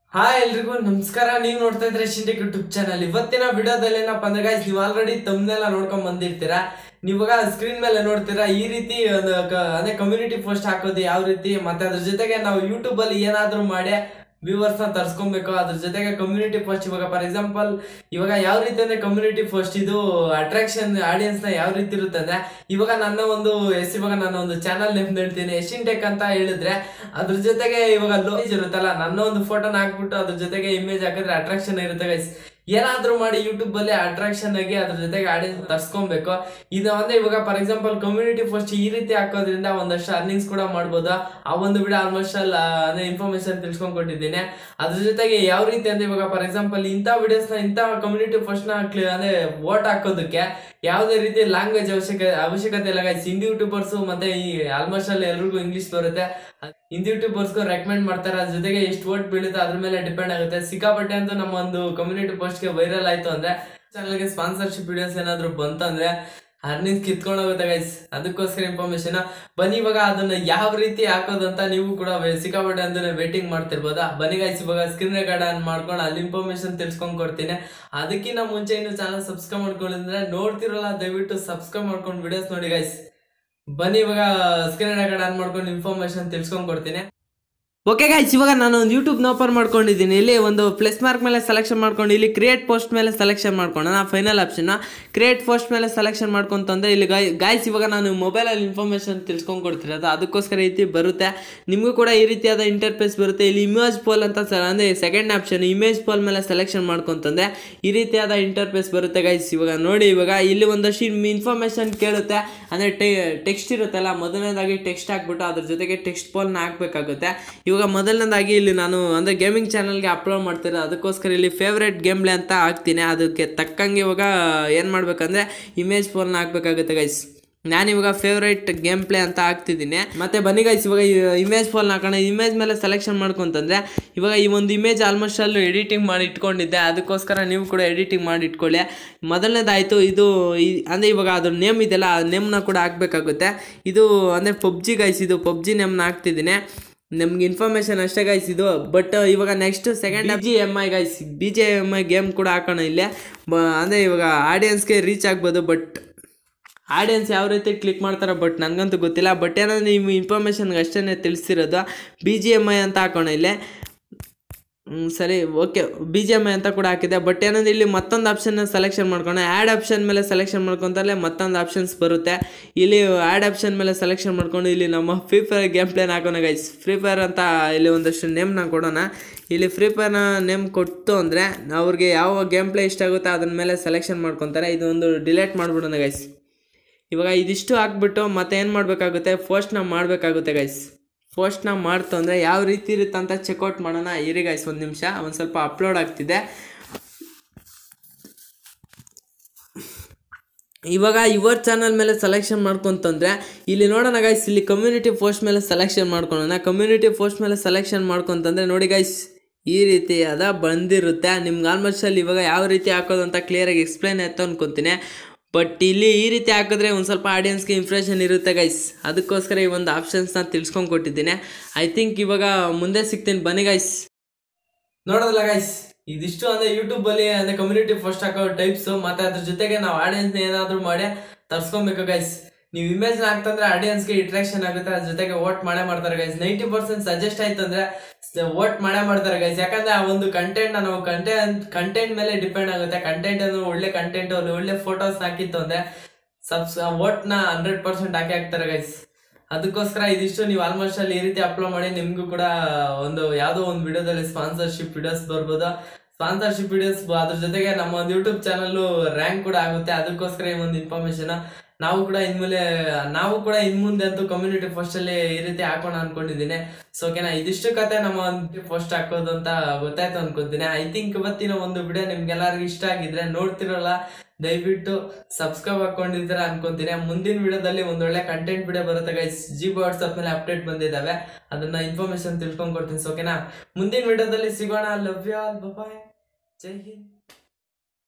hi ಎಲ್ರಿಗೂ ನಮಸ್ಕಾರ ನೀವು ನೋಡ್ತಾ ಇದ್ರೆ ಶಿಂಟೆಕ್ ಯೂಟ್ಯೂಬ್ ಚಾನಲ್ ಇವತ್ತಿನ ವಿಡಿಯೋದಲ್ಲಿ ಏನಪ್ಪ ಅಂದ್ರೆ ಗೈಸ್ ನೀವು ಆಲ್ರೆಡಿ ತಮ್ಮನೆಲ್ಲ ನೋಡ್ಕೊಂಡ್ ಬಂದಿರ್ತೀರಾ ನೀವಾಗ ಸ್ಕ್ರೀನ್ ಮೇಲೆ ನೋಡ್ತೀರಾ ಈ ರೀತಿ ಒಂದು ಕ- ಅದೇ ಕಮ್ಯುನಿಟಿ ಪೋಸ್ಟ್ ಹಾಕೋದು ಯಾವ ರೀತಿ ಮತ್ತೆ ಅದ್ರ ಜೊತೆಗೆ ನಾವು ಯೂಟ್ಯೂಬ್ ಅಲ್ಲಿ ಏನಾದ್ರೂ ಮಾಡಿ ವ್ಯೂವರ್ಸ್ ನ ತರ್ಸ್ಕೊಬೇಕು ಅದ್ರ ಜೊತೆಗೆ ಕಮ್ಯುನಿಟಿ ಪೋಸ್ಟ್ ಇವಾಗ ಫಾರ್ ಎಕ್ಸಾಂಪಲ್ ಇವಾಗ ಯಾವ ರೀತಿ ಅಂದ್ರೆ ಕಮ್ಯುನಿಟಿ ಪೋಸ್ಟ್ ಇದು ಅಟ್ರಾಕ್ಷನ್ ಆಡಿಯನ್ಸ್ ನ ಯಾವ ರೀತಿ ಇರುತ್ತೆ ಅಂದ್ರೆ ಇವಾಗ ನನ್ನ ಒಂದು ಎಸ್ ಇವಾಗ ನಾನು ಒಂದು ಚಾನಲ್ ನೇಮ್ ಹೇಳ್ತೀನಿ ಎಶಿನ್ ಟೆಕ್ ಅಂತ ಹೇಳಿದ್ರೆ ಅದ್ರ ಜೊತೆಗೆ ಇವಾಗ ಲೋಜ್ ಇರುತ್ತಲ್ಲ ನನ್ನ ಒಂದು ಫೋಟೋನ ಹಾಕ್ಬಿಟ್ಟು ಅದ್ರ ಜೊತೆಗೆ ಇಮೇಜ್ ಹಾಕಿದ್ರೆ ಅಟ್ರಾಕ್ಷನ್ ಇರುತ್ತೆ ಗೈಸ್ ಏನಾದ್ರೂ ಮಾಡಿ ಯೂಟ್ಯೂಬ್ ಅಲ್ಲಿ ಅಟ್ರಾಕ್ಷನ್ ಆಗಿ ಅದ್ರ ಜೊತೆಗೆ ಆಡಿಯನ್ಸ್ ತರ್ಸ್ಕೊಬೇಕು ಇದು ಅಂದ್ರೆ ಇವಾಗ ಫಾರ್ ಎಕ್ಸಾಂಪಲ್ ಕಮ್ಯುನಿಟಿ ಪೋಸ್ಟ್ ಈ ರೀತಿ ಹಾಕೋದ್ರಿಂದ ಒಂದಷ್ಟು ಅರ್ನಿಂಗ್ಸ್ ಕೂಡ ಮಾಡ್ಬೋದು ಆ ಒಂದು ವಿಡಿಯೋ ಆಲ್ಮೋಸ್ಟ್ ಅಲ್ಲ ಅಂದ್ರೆ ಇನ್ಫಾರ್ಮೇಶನ್ ತಿಳ್ಸ್ಕೊಂಡ್ ಕೊಟ್ಟಿದ್ದೀನಿ ಅದ್ರ ಜೊತೆಗೆ ಯಾವ ರೀತಿ ಅಂದ್ರೆ ಇವಾಗ ಫಾರ್ ಎಕ್ಸಾಂಪಲ್ ಇಂಥ ವಿಡಿಯೋಸ್ ನ ಇಂಥ ಕಮ್ಯುನಿಟಿ ಪೋಸ್ಟ್ ನ clear- ಅಂದ್ರೆ ವೋಟ್ ಹಾಕೋದಕ್ಕೆ ಯಾವುದೇ ರೀತಿ ಲ್ಯಾಂಗ್ವೇಜ್ ಅವಶ್ಯಕ ಅವಶ್ಯಕತೆ ಇಲ್ಲ ಗೈಸ್ ಹಿಂದಿ ಯೂಟ್ಯೂಬರ್ಸ್ ಮತ್ತೆ ಈ ಆಲ್ಮೋಸ್ಟ್ ಅಲ್ಲಿ ಎಲ್ರಿಗೂ ಇಂಗ್ಲಿಷ್ ಬರುತ್ತೆ ಹಿಂದಿ ಯೂಟ್ಯೂಬರ್ಸ್ಗೂ ರೆಕಮೆಂಡ್ ಮಾಡ್ತಾರೆ ಅದ್ರ ಜೊತೆಗೆ ಎಷ್ಟು ವೋಟ್ ಬೀಳುತ್ತೆ ಅದ್ರ ಮೇಲೆ ಡಿಪೆಂಡ್ ಆಗುತ್ತೆ ಸಿಕ್ಕಾಪಟ್ಟೆ ಅಂತ ನಮ್ಮ ಒಂದು ಕಮ್ಯುನಿಟಿ ಪೋಸ್ಟ್ಗೆ ವೈರಲ್ ಆಯ್ತು ಅಂದ್ರೆ ಚಾನಲ್ಗೆ ಸ್ಪಾನ್ಸರ್ಶಿಪ್ ವಿಡಿಯೋಸ್ ಏನಾದ್ರು ಬಂತಂದ್ರೆ ಅರ್ನಿಂಗ್ ಕಿತ್ಕೊಂಡು ಹೋಗುತ್ತೆ ಗೈಸ್ ಅದಕ್ಕೋಸ್ಕರ ಇನ್ಫಾರ್ಮೇಶನ್ ಬನ್ನಿ ಇವಾಗ ಅದನ್ನ ಯಾವ ರೀತಿ ಹಾಕೋದಂತ ನೀವು ಕೂಡ ವೇ- ಸಿಕ್ಕಾಪಟ್ಟೆ ಅಂದ್ರೆ ವೇಟಿಂಗ್ ಮಾಡ್ತಿರ್ಬೋದಾ ಬನ್ನಿ ಗೈಸ್ ಇವಾಗ ಸ್ಕ್ರೀನ್ ರೆಕಾರ್ಡ್ ಆನ್ ಮಾಡ್ಕೊಂಡು ಅಲ್ಲಿ ಇನ್ಫಾರ್ಮೇಶನ್ ತಿಳ್ಸ್ಕೊಂಡ್ ಕೊಡ್ತೀನಿ ಅದಕ್ಕಿಂತ ಮುಂಚೆ ಇನ್ನು ಚಾನಲ್ ಸಬ್ಸ್ಕ್ರೈಬ್ ಮಾಡ್ಕೊಂಡಿದ್ರೆ ನೋಡ್ತಿರಲ್ಲ ದಯವಿಟ್ಟು ಸಬ್ಸ್ಕ್ರೈಬ್ ಮಾಡ್ಕೊಂಡು ವಿಡಿಯೋಸ್ ನೋಡಿ ಗೈಸ್ ಬನ್ನಿ ಇವಾಗ ಸ್ಕ್ರೀನ್ ರೆಕಾರ್ಡ್ ಆನ್ ಮಾಡ್ಕೊಂಡು ಇನ್ಫಾರ್ಮೇಶನ್ ತಿಳ್ಸ್ಕೊಂಡ್ ಕೊಡ್ತೀನಿ ಓಕೆ ಗೈಸ್ ಇವಾಗ ನಾನು ಒಂದು ಯೂಟ್ಯೂಬ್ನ ಓಪನ್ ಮಾಡ್ಕೊಂಡಿದ್ದೀನಿ ಇಲ್ಲಿ ಒಂದು ಪ್ಲಸ್ ಮಾರ್ಕ್ ಮೇಲೆ ಸೆಲೆಕ್ಷನ್ ಮಾಡ್ಕೊಂಡು ಇಲ್ಲಿ ಕ್ರಿಯೇಟ್ ಪೋಸ್ಟ್ ಮೇಲೆ ಸೆಲೆಕ್ಷನ್ ಮಾಡ್ಕೊಂಡು ನಾ ಫೈನಲ್ ಆಪ್ಷನ್ ಕ್ರಿಯೇಟ್ ಪೋಸ್ಟ್ ಮೇಲೆ ಸೆಲೆಕ್ಷನ್ ಮಾಡ್ಕೊಂತಂದ್ರೆ ಇಲ್ಲಿ ಗೈ ಗಾಯ್ಸ್ ಇವಾಗ ನಾನು ಮೊಬೈಲಲ್ಲಿ ಇನ್ಫಾರ್ಮೇಷನ್ ತಿಳ್ಸ್ಕೊಂಡು ಕೊಡ್ತಿರೋದು ಅದಕ್ಕೋಸ್ಕರ ಈ ರೀತಿ ಬರುತ್ತೆ ನಿಮಗೂ ಕೂಡ ಈ ರೀತಿಯಾದ ಇಂಟರ್ಫೇಸ್ ಬರುತ್ತೆ ಇಲ್ಲಿ ಇಮೇಜ್ ಪೋಲ್ ಅಂತ ಸ ಅಂದರೆ ಸೆಕೆಂಡ್ ಆಪ್ಷನ್ ಇಮೇಜ್ ಪೋಲ್ ಮೇಲೆ ಸೆಲೆಕ್ಷನ್ ಮಾಡ್ಕೊಂತಂದ್ರೆ ಈ ರೀತಿಯಾದ ಇಂಟರ್ಫೇಸ್ ಬರುತ್ತೆ ಗೈಸ್ ಇವಾಗ ನೋಡಿ ಇವಾಗ ಇಲ್ಲಿ ಒಂದಷ್ಟು ಇನ್ಫಾರ್ಮೇಷನ್ ಕೇಳುತ್ತೆ ಅಂದರೆ ಟೆಕ್ಸ್ಟ್ ಇರುತ್ತಲ್ಲ ಮೊದಲನೇದಾಗಿ ಟೆಕ್ಸ್ಟ್ ಹಾಕ್ಬಿಟ್ಟು ಅದ್ರ ಜೊತೆಗೆ ಟೆಕ್ಸ್ಟ್ ಪೋಲ್ನ ಹಾಕಬೇಕಾಗುತ್ತೆ ಇವಾಗ ಮೊದಲನೇದಾಗಿ ಇಲ್ಲಿ ನಾನು ಅಂದರೆ ಗೇಮಿಂಗ್ ಚಾನಲ್ಗೆ ಅಪ್ಲೋಡ್ ಮಾಡ್ತಿರೋ ಅದಕ್ಕೋಸ್ಕರ ಇಲ್ಲಿ ಫೇವ್ರೆಟ್ ಗೇಮ್ ಪ್ಲೇ ಅಂತ ಹಾಕ್ತೀನಿ ಅದಕ್ಕೆ ತಕ್ಕಂಗೆ ಇವಾಗ ಏನು ಮಾಡಬೇಕಂದ್ರೆ ಇಮೇಜ್ ಪೋಲ್ನ ಹಾಕಬೇಕಾಗುತ್ತೆ ಗೈಸ್ ನಾನಿವಾಗ ಫೇವ್ರೇಟ್ ಗೇಮ್ ಪ್ಲೇ ಅಂತ ಹಾಕ್ತಿದ್ದೀನಿ ಮತ್ತೆ ಬನ್ನಿ ಗೈಸ್ ಇವಾಗ ಇಮೇಜ್ ಫೋನ್ ಹಾಕೋಣ ಇಮೇಜ್ ಮೇಲೆ ಸೆಲೆಕ್ಷನ್ ಮಾಡ್ಕೊಂತಂದ್ರೆ ಇವಾಗ ಈ ಒಂದು ಇಮೇಜ್ ಆಲ್ಮೋಸ್ಟ್ ಅಲ್ಲೂ ಎಡಿಟಿಂಗ್ ಮಾಡಿ ಇಟ್ಕೊಂಡಿದ್ದೆ ಅದಕ್ಕೋಸ್ಕರ ನೀವು ಕೂಡ ಎಡಿಟಿಂಗ್ ಮಾಡಿ ಇಟ್ಕೊಳ್ಳಿ ಮೊದಲನೇದಾಯಿತು ಇದು ಈ- ಅಂದರೆ ಇವಾಗ ಅದ್ರ ನೇಮ್ ಇದೆಯಲ್ಲ ಆ ನೇಮ್ನ ಕೂಡ ಹಾಕಬೇಕಾಗುತ್ತೆ ಇದು ಅಂದರೆ ಪಬ್ಜಿ ಗೈಸ್ ಇದು ಪಬ್ಜಿ ನೇಮ್ನ ಹಾಕ್ತಿದ್ದೀನಿ ನಮ್ಗೆ ಇನ್ಫಾರ್ಮೇಶನ್ ಅಷ್ಟೇ ಗೈಸ್ ಇದು ಬಟ್ ಇವಾಗ next second B G M I guys B G M I game ಕೂಡ ಹಾಕೋಣ ಇಲ್ಲೇ ಬ ಅಂದರೆ ಇವಾಗ ಆಡಿಯನ್ಸ್ಗೆ ರೀಚ್ ಆಗ್ಬೋದು ಬಟ್ ಆಡಿಯನ್ಸ್ ಯಾವ ರೀತಿ ಕ್ಲಿಕ್ ಮಾಡ್ತಾರೆ ಬಟ್ ನನಗಂತೂ ಗೊತ್ತಿಲ್ಲ ಬಟ್ ಏನಂದ್ರೆ ನೀವು ಇನ್ಫಾರ್ಮೇಷನ್ಗೆ ಅಷ್ಟೇ ತಿಳಿಸಿರೋದು ಬಿ ಜಿ ಎಮ್ ಐ ಅಂತ ಹಾಕೋಣ ಇಲ್ಲಿ ಹ್ಮ್, ಸರಿ okay B G M I ಅಂತ ಕೂಡ ಹಾಕಿದೆ ಬಟ್ ಏನಂದ್ರೆ ಇಲ್ಲಿ ಮತ್ತೊಂದು ಆಪ್ಷನ್ನ ಸೆಲೆಕ್ಷನ್ ಮಾಡ್ಕೊಂಡು ಆ್ಯಡ್ ಆಪ್ಷನ್ ಮೇಲೆ ಸೆಲೆಕ್ಷನ್ ಮಾಡ್ಕೊಂತಲ್ಲೇ ಮತ್ತೊಂದು ಆಪ್ಷನ್ಸ್ ಬರುತ್ತೆ ಇಲ್ಲಿ ಆ್ಯಡ್ ಆಪ್ಷನ್ ಮೇಲೆ ಸೆಲೆಕ್ಷನ್ ಮಾಡ್ಕೊಂಡು ಇಲ್ಲಿ ನಮ್ಮ ಫ್ರೀ ಫೈರ್ ಗೇಮ್ ಪ್ಲೇನ ಹಾಕೋಣ ಗೈಸ್ ಫ್ರೀ ಫೈರ್ ಅಂತ ಇಲ್ಲಿ ಒಂದಷ್ಟು ನೇಮ್ನ ಕೊಡೋಣ ಇಲ್ಲಿ ಫ್ರೀ ಫೈರ್ನ ನೇಮ್ ಕೊಟ್ಟು ಅಂದರೆ ಅವ್ರಿಗೆ ಯಾವ ಗೇಮ್ ಪ್ಲೇ ಇಷ್ಟ ಆಗುತ್ತೋ ಅದ್ರ ಮೇಲೆ ಸೆಲೆಕ್ಷನ್ ಮಾಡ್ಕೊತಾರೆ ಇದು ಒಂದು ಡಿಲೇಟ್ ಮಾಡಿಬಿಡೋಣ ಗೈಸ್ ಇವಾಗ ಇದಿಷ್ಟು ಹಾಕ್ಬಿಟ್ಟು ಮತ್ತೆ ಏನು ಮಾಡಬೇಕಾಗುತ್ತೆ ಪೋಸ್ಟ್ನ ಮಾಡಬೇಕಾಗುತ್ತೆ ಗೈಸ್ ಪೋಸ್ಟ್ನ ಮಾಡ್ತು ಅಂದರೆ ಯಾವ ರೀತಿ ಇರುತ್ತೆ ಅಂತ ಚೆಕ್ಔಟ್ ಮಾಡೋಣ ಇರಿ ಗೈಸ್ ಒಂದು ನಿಮಿಷ ಒಂದು ಸ್ವಲ್ಪ ಅಪ್ಲೋಡ್ ಆಗ್ತಿದೆ ಇವಾಗ ಯುವರ್ ಚಾನಲ್ ಮೇಲೆ ಸೆಲೆಕ್ಷನ್ ಮಾಡ್ಕೊಂತಂದ್ರೆ ಇಲ್ಲಿ ನೋಡೋಣ ಗೈಸ್ ಇಲ್ಲಿ ಕಮ್ಯುನಿಟಿ ಪೋಸ್ಟ್ ಮೇಲೆ ಸೆಲೆಕ್ಷನ್ ಮಾಡ್ಕೊಳ್ಳೋಣ ಕಮ್ಯುನಿಟಿ ಪೋಸ್ಟ್ ಮೇಲೆ ಸೆಲೆಕ್ಷನ್ ಮಾಡ್ಕೊಂತಂದ್ರೆ ನೋಡಿ ಗೈಸ್ ಈ ರೀತಿಯಾದ ಬಂದಿರುತ್ತೆ ನಿಮ್ಗೆ ಆಲ್ಮೋಸ್ಟ್ ಅಲ್ಲಿ ಇವಾಗ ಯಾವ ರೀತಿ ಹಾಕೋದು ಅಂತ ಕ್ಲಿಯರಾಗಿ ಎಕ್ಸ್ಪ್ಲೈನ್ ಆಯ್ತು ಅನ್ಕೊತೀನಿ ಬಟ್ ಇಲ್ಲಿ ಈ ರೀತಿ ಹಾಕಿದ್ರೆ ಒಂದು ಸ್ವಲ್ಪ ಆಡಿಯನ್ಸ್ಗೆ ಇಂಪ್ರೆಷನ್ ಇರುತ್ತೆ ಗೈಸ್ ಅದಕ್ಕೋಸ್ಕರ ಈ ಒಂದು ಆಪ್ಷನ್ಸ್ನ ತಿಳ್ಸ್ಕೊಂಡು ಕೊಟ್ಟಿದ್ದೀನಿ ಐ ಥಿಂಕ್ ಇವಾಗ ಮುಂದೆ ಸಿಗ್ತೀನಿ ಬನ್ನಿ ಗೈಸ್ ನೋಡೋದಲ್ಲ ಗೈಸ್ ಇದಿಷ್ಟು ಅಂದ್ರೆ ಯೂಟ್ಯೂಬ್ ಅಲ್ಲಿ ಅಂದ್ರೆ ಕಮ್ಯುನಿಟಿ ಪೋಸ್ಟ್ ಹಾಕೋ ಟೈಪ್ಸ್ ಮತ್ತೆ ಅದ್ರ ಜೊತೆಗೆ ನಾವು ಆಡಿಯನ್ಸ್ ಏನಾದ್ರೂ ಮಾಡಿ ತರ್ಸ್ಕೊಬೇಕು ಗೈಸ್ ನೀವು ಇಮೇಜ್ ಹಾಕ್ತಂದ್ರೆ ಆಡಿಯನ್ಸ್ಗೆ ಇಂಟ್ರಾಕ್ಷನ್ ಆಗುತ್ತೆ ಅದ್ರ ಜೊತೆಗೆ ವೋಟ್ ಮಾಡೇ ಮಾಡ್ತಾರೆ ಗೈಸ್ ನೈಂಟಿ ಪರ್ಸೆಂಟ್ ಸಜೆಸ್ಟ್ ಆಯ್ತು ಅಂದ್ರೆ ವೋಟ್ ಮಾಡೇ ಮಾಡ್ತಾರೆ ಗೈಸ್ ಯಾಕಂದ್ರೆ ಆ ಒಂದು ಕಂಟೆಂಟ್ ನಾವು ಕಂಟೆಂಟ್ ಕಂಟೆಂಟ್ ಮೇಲೆ ಡಿಪೆಂಡ್ ಆಗುತ್ತೆ ಕಂಟೆಂಟ್ ಅಂದ್ರೆ ಒಳ್ಳೆ ಕಂಟೆಂಟ್ ಅಲ್ಲಿ ಒಳ್ಳೆ ಫೋಟೋಸ್ ಹಾಕಿತ್ತು ಅಂದ್ರೆ ಸಬ್ಸ್ ವೋಟ್ ನ ಹಂಡ್ರೆಡ್ ಪರ್ಸೆಂಟ್ ಹಾಕಿ ಹಾಕ್ತಾರೆ ಗೈಸ್ ಅದಕ್ಕೋಸ್ಕರ ಇದಿಷ್ಟು ನೀವು ಆಲ್ಮೋಸ್ಟ್ ಅಲ್ಲಿ ಈ ರೀತಿ ಅಪ್ಲೋಡ್ ಮಾಡಿ ನಿಮ್ಗೂ ಕೂಡ ಒಂದು ಯಾವ್ದೋ ಒಂದು ವಿಡಿಯೋದಲ್ಲಿ ಸ್ಪಾನ್ಸರ್ಶಿಪ್ ವಿಡಿಯೋಸ್ ಬರ್ಬೋದು ಸ್ಪಾನ್ಸರ್ಶಿಪ್ ವಿಡಿಯೋಸ್ ಅದ್ರ ಜೊತೆಗೆ ನಮ್ಮ ಒಂದು ಯೂಟ್ಯೂಬ್ ಚಾನಲ್ ರ್ಯಾಂಕ್ ಕೂಡ ಆಗುತ್ತೆ ಅದಕ್ಕೋಸ್ಕರ ಈ ಒಂದು ಇನ್ಫಾರ್ಮೇಶನ್ ನಾವು ಕೂಡ ಇನ್ಮೇಲೆ ನಾವು ಕೂಡ ಇನ್ ಮುಂದೆ ಅಂತೂ ಕಮ್ಯುನಿಟಿ ಪೋಸ್ಟ್ ಅಲ್ಲಿ ಈ ರೀತಿ ಹಾಕೋಣ ಅನ್ಕೊಂಡಿದ್ದೀನಿ ಸೊ ಓಕೆನಾ ಇದಿಷ್ಟು ಕತೆ ನಮ್ಮ ಒಂದು ಪೋಸ್ಟ್ ಹಾಕೋದು ಅಂತ ಗೊತ್ತಾಯ್ತು ಅನ್ಕೊಂತೀನಿ ಐ ಥಿಂಕ್ ಇವತ್ತಿನ ಒಂದು ವಿಡಿಯೋ ನಿಮ್ಗೆಲ್ಲರಿಗೂ ಇಷ್ಟ ಆಗಿದ್ರೆ ನೋಡ್ತಿರಲ್ಲ ದಯವಿಟ್ಟು ಸಬ್ಸ್ಕ್ರೈಬ್ ಹಾಕೊಂಡಿದ್ದೀರಾ ಅನ್ಕೊಂತೀನಿ ಮುಂದಿನ ವಿಡಿಯೋದಲ್ಲಿ ಒಂದೊಳ್ಳೆ ಕಂಟೆಂಟ್ ವಿಡಿಯೋ ಬರುತ್ತೆ ಗೈಸ್ ಜಿ ವಾಟ್ಸಪ್ ಮೇಲೆ ಅಪ್ಡೇಟ್ ಬಂದಿದ್ದಾವೆ ಅದನ್ನ ಇನ್ಫಾರ್ಮೇಶನ್ ತಿಳ್ಕೊಂಡ್ ಕೊಡ್ತೀನಿ ಸೊ ಓಕೆನಾ ಮುಂದಿನ ವಿಡಿಯೋದಲ್ಲಿ ಸಿಗೋಣ ಲವ್ ಯು ಆಲ್ ಬಾಯ್ ಜೈ ಹಿಂದ್